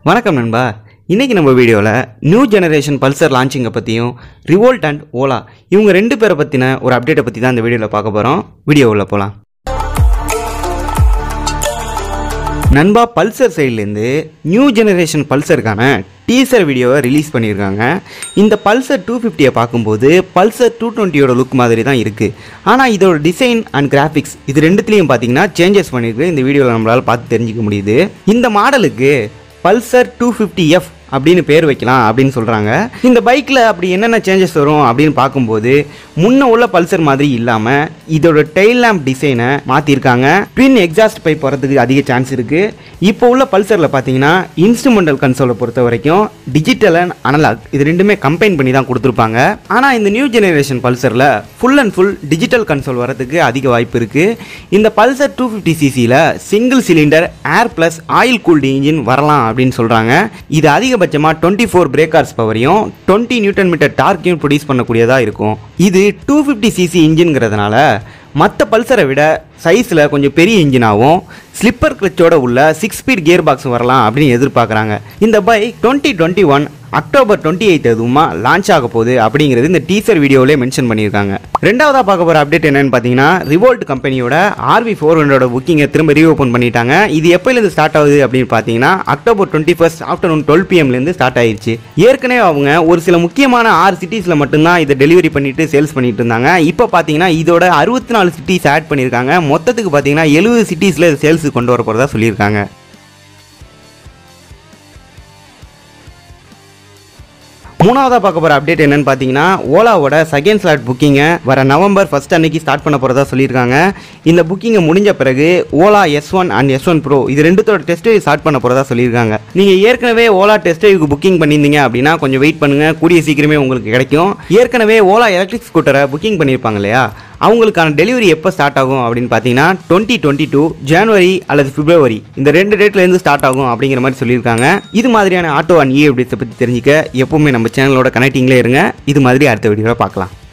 வணக்கம் நண்பா இன்னைக்கு நம்ம வீடியோவில் நியூ ஜெனரேஷன் பல்சர் லான்ச்சிங்கை பற்றியும் ரிவோல்ட் அண்ட் ஓலா இவங்க ரெண்டு பேரை பற்றின ஒரு அப்டேட்டை பற்றி தான் இந்த வீடியோவில் பார்க்க போகிறோம் வீடியோ உள்ள போகலாம் நண்பா பல்சர் சைட்லேருந்து நியூ ஜெனரேஷன் பல்சருக்கான டீசர் வீடியோவை ரிலீஸ் பண்ணியிருக்காங்க இந்த பல்சர் டூ ஃபிஃப்டியை பார்க்கும்போது பல்சர் டூ டுவெண்ட்டியோட லுக் மாதிரி தான் இருக்குது ஆனால் இதோட டிசைன் அண்ட் கிராஃபிக்ஸ் இது ரெண்டுத்துலேயும் பார்த்தீங்கன்னா சேஞ்சஸ் பண்ணியிருக்கு இந்த வீடியோவில் நம்மளால் பார்த்து தெரிஞ்சுக்க முடியுது இந்த மாடலுக்கு பல்சர் டூ ஃபிஃப்டி எஃப் அப்படின்னு பேர் வைக்கலாம் அப்படின்னு சொல்கிறாங்க இந்த பைக்கில் அப்படி என்னென்ன சேஞ்சஸ் வரும் அப்படின்னு பார்க்கும்போது முன்ன உள்ள பல்சர் மாதிரி இல்லாமல் இதோட டெயில் லேம்ப் டிசைனை மாற்றிருக்காங்க ட்வின் எக்ஸாஸ்ட் பைப் வரதுக்கு அதிக சான்ஸ் இருக்குது இப்போ உள்ள பல்சரில் பார்த்தீங்கன்னா இன்ஸ்ட்ருமெண்டல் கன்சோலை பொறுத்த வரைக்கும் டிஜிட்டல் அண்ட் அனலாக் இது ரெண்டுமே கம்பைன் பண்ணி தான் கொடுத்துருப்பாங்க ஆனால் இந்த நியூ ஜெனரேஷன் பல்சரில் full and full digital console வரதுக்கு அதிக வாய்ப்பு இருக்குது இந்த பல்சர் டூ ஃபிஃப்டி சிசியில் single cylinder air plus oil cooled engine வரலாம் அப்படின்னு சொல்கிறாங்க இது அதிகபட்சமாக டுவெண்ட்டி ஃபோர் பிரேக்கர்ஸ் பவரையும் டுவெண்ட்டி நியூட்டன் மீட்டர் டார்க்கையும் ப்ரொடியூஸ் பண்ணக்கூடியதாக இருக்கும் இது டூ ஃபிஃப்டி சிசி இன்ஜின்ங்கிறதுனால மற்ற பல்சரை விட சைஸில் கொஞ்சம் பெரிய இன்ஜினாகவும் ஸ்லிப்பர் கிளச்சோட உள்ள சிக்ஸ் ஸ்பீட் கியர் பாக்ஸ் வரலாம் அப்படின்னு எதிர்பார்க்குறாங்க இந்த bike twenty twenty one October twenty eight எதுவுமா லான்ச் ஆக போகுது அப்படிங்கிறது இந்த டீசர் வீடியோவிலே மென்ஷன் பண்ணியிருக்காங்க ரெண்டாவதாக பார்க்க போகிற அப்டேட் என்னன்னு பார்த்தீங்கன்னா ரிவோல்ட் கம்பெனியோட ஆர்வி ஃபோர் ஹண்ட்ரடோட புக்கிங்கை திரும்ப ரீஓப்பன் பண்ணிட்டாங்க இது எப்போலேருந்து ஸ்டார்ட் ஆகுது அப்படின்னு பார்த்தீங்கன்னா October twenty first afternoon twelve பிஎம்லேருந்து ஸ்டார்ட் ஆயிடுச்சு ஏற்கனவே அவங்க ஒரு சில முக்கியமான ஆறு சிட்டிஸில் மட்டும்தான் இதை டெலிவரி பண்ணிட்டு சேல்ஸ் பண்ணிட்டு இருந்தாங்க இப்போ பார்த்தீங்கன்னா இதோட அறுபத்தி நாலு சிட்டிஸ் ஆட் பண்ணியிருக்காங்க மொத்தத்துக்கு பார்த்தீங்கன்னா எழுபது சிட்டிஸில் சேல்ஸ் கொண்டு வர போகிறதா சொல்லியிருக்காங்க மூணாவதாக பார்க்க போகிற அப்டேட் என்னன்னு பார்த்தீங்கன்னா ஓலாவோட செகண்ட் ஸ்லாட் புக்கிங்கை வர நவம்பர் ஃபர்ஸ்ட் அன்னைக்கு ஸ்டார்ட் பண்ண போகிறதா சொல்லியிருக்காங்க இந்த புக்கிங்கை முடிஞ்ச பிறகு Ola S one and S one bro இது ரெண்டுத்தோட டெஸ்ட் ஸ்டார்ட் பண்ண போகிறதா சொல்லியிருக்காங்க நீங்கள் ஏற்கனவே ஓலா டெஸ்ட் புக்கிங் பண்ணியிருந்தீங்க அப்படின்னா கொஞ்சம் வெயிட் பண்ணுங்கள் கூடிய சீக்கிரமே உங்களுக்கு கிடைக்கும் ஏற்கனவே ஓலா எலக்ட்ரிக் ஸ்கூட்டரை புக்கிங் பண்ணியிருப்பாங்க இல்லையா அவங்களுக்கான டெலிவரி எப்போ ஸ்டார்ட் ஆகும் அப்படின்னு பார்த்தீங்கன்னா டுவெண்ட்டி டுவெண்ட்டி டூ ஜனவரி அல்லது பிப்ரவரி இந்த ரெண்டு டேட்லேருந்து ஸ்டார்ட் ஆகும் அப்படிங்கிற மாதிரி சொல்லியிருக்காங்க இது மாதிரியான ஆட்டோ அண்ட் இ அப்டேட்ஸை பற்றி தெரிஞ்சுக்க எப்பவுமே நம்ம சேனலோட கனெக்டிங்லேயே இருங்க இது மாதிரி அடுத்த வீடியோவில் பார்க்கலாம்